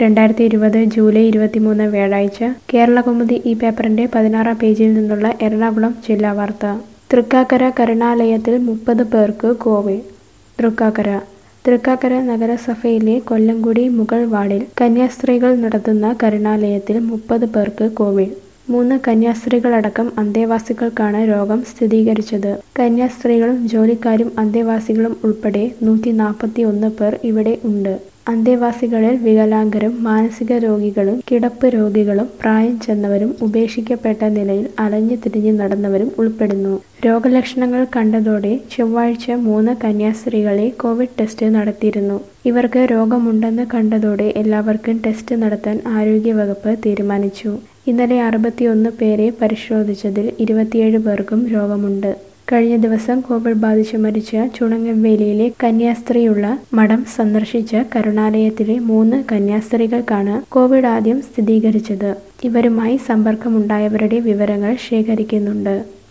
രണ്ടായിരത്തി ഇരുപത് ജൂലൈ ഇരുപത്തിമൂന്ന് വ്യാഴാഴ്ച കേരളകൗമുദി ഈ പേപ്പറിന്റെ പതിനാറാം പേജിൽ നിന്നുള്ള എറണാകുളം ജില്ലാ വാർത്ത തൃക്കാക്കര കരുണാലയത്തിൽ മുപ്പത് പേർക്ക് കോവിഡ് തൃക്കാക്കര തൃക്കാക്കര നഗരസഭയിലെ കൊല്ലംകുടി മുകൾ വാർഡിൽ കന്യാസ്ത്രീകൾ നടത്തുന്ന കരുണാലയത്തിൽ മുപ്പത് പേർക്ക് കോവിഡ് മൂന്ന് കന്യാസ്ത്രീകളടക്കം അന്തേവാസികൾക്കാണ് രോഗം സ്ഥിരീകരിച്ചത് കന്യാസ്ത്രീകളും ജോലിക്കാരും അന്തേവാസികളും ഉൾപ്പെടെ നൂറ്റി നാൽപ്പത്തി ഒന്ന് പേർ ഇവിടെ ഉണ്ട് അന്തേവാസികളിൽ വികലാംഗരും മാനസിക രോഗികളും കിടപ്പ് രോഗികളും പ്രായം ചെന്നവരും ഉപേക്ഷിക്കപ്പെട്ട നിലയിൽ അലഞ്ഞു തിരിഞ്ഞു നടന്നവരും ഉൾപ്പെടുന്നു രോഗലക്ഷണങ്ങൾ കണ്ടതോടെ ചൊവ്വാഴ്ച മൂന്ന് കന്യാസ്ത്രീകളെ കോവിഡ് ടെസ്റ്റ് നടത്തിയിരുന്നു ഇവർക്ക് രോഗമുണ്ടെന്ന് കണ്ടതോടെ എല്ലാവർക്കും ടെസ്റ്റ് നടത്താൻ ആരോഗ്യവകുപ്പ് തീരുമാനിച്ചു ഇന്നലെ അറുപത്തിയൊന്ന് പേരെ പരിശോധിച്ചതിൽ ഇരുപത്തിയേഴ് പേർക്കും രോഗമുണ്ട് കഴിഞ്ഞ ദിവസം കോവിഡ് ബാധിച്ച് മരിച്ച ചുണങ്ങവേലിയിലെ കന്യാസ്ത്രീയുള്ള മഠം സന്ദർശിച്ച കരുണാലയത്തിലെ മൂന്ന് കന്യാസ്ത്രീകൾക്കാണ് കോവിഡ് ആദ്യം സ്ഥിരീകരിച്ചത് ഇവരുമായി സമ്പർക്കമുണ്ടായവരുടെ വിവരങ്ങൾ ശേഖരിക്കുന്നുണ്ട്